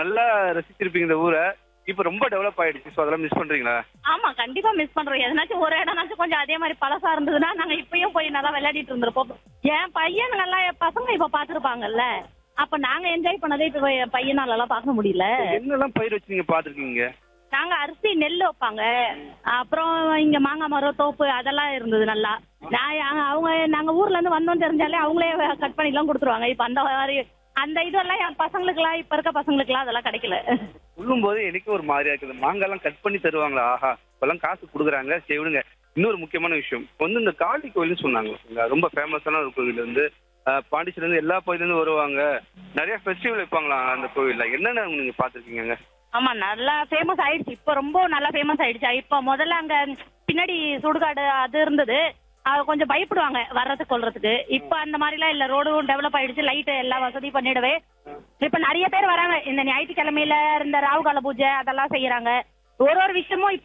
நல்லா ரசிச்சிருப்பீங்க இந்த ஊரை இப்ப ரொம்ப டெவலப் ஆயிடுச்சு சோ அதெல்லாம் மிஸ் பண்றீங்களா ஆமா கண்டிப்பா மிஸ் பண்றோம் எதனாச்சும் ஒரு இடம்னாச்சும் கொஞ்சம் அதே மாதிரி பழசா இருந்ததுன்னா நாங்க இப்பயும் போய் நல்லா விளையாடிட்டு இருந்திருப்போம் என் பையனுங்கெல்லாம் என் பசங்க இப்ப பாத்துருப்பாங்கல்ல அப்ப நாங்க என்ஜாய் பண்ணதே இப்ப என் பையனால எல்லாம் பார்க்க முடியல என்னெல்லாம் பயிர் வச்சு நீங்க பாத்துருக்கீங்க நாங்க அரிசி நெல் வைப்பாங்க அப்புறம் இங்க மாங்காய் மரம் தோப்பு அதெல்லாம் இருந்தது நல்லா நான் அங்க- அவங்க நாங்க ஊர்ல இருந்து வந்தோம் தெரிஞ்சாலே அவங்களே கட் பண்ணி எல்லாம் கொடுத்துருவாங்க இப்ப அந்த மாதிரி அந்த இதெல்லாம் என் பசங்களுக்குலாம் இப்ப இருக்க பசங்களுக்குலாம் அதெல்லாம் கிடைக்கல சொல்லும் போது எனக்கு ஒரு மாதிரியா இருக்குது மாங்காய்லாம் கட் பண்ணி தருவாங்களா ஆஹா இப்பெல்லாம் காசு கொடுக்குறாங்க சரி விடுங்க இன்னொரு முக்கியமான விஷயம் இப்ப வந்து இந்த காளி கோயில்னு சொன்னாங்க சரிங்களா? ரொம்ப ஃபேமஸான ஒரு கோவில் வந்து அஹ், பாண்டிச்சேரில இருந்து எல்லா கோயில்ல இருந்து வருவாங்க நிறைய ஃபெஸ்டிவல் வைப்பாங்களா அந்த கோவில்ல என்னென்ன நீங்க பாத்துருக்கீங்க ஆமா நல்லா ஃபேமஸ் ஆயிடுச்சு இப்போ ரொம்ப நல்லா ஃபேமஸ் ஆயிடுச்சு இப்போ முதல்ல அங்க பின்னாடி சுடுகாடு அது இருந்தது அது கொஞ்சம் பயப்படுவாங்க வர்றதுக்கு கொள்றதுக்கு இப்போ அந்த மாதிரிலாம் இல்ல ரோடும் டெவலப் ஆயிடுச்சு லைட் எல்லா வசதி பண்ணிடவே இப்ப நிறைய பேர் வராங்க இந்த ஞாயிற்றுக்கிழமையில இந்த ராவுகால பூஜை அதெல்லாம் செய்யறாங்க ஒரு ஒரு விஷயமும்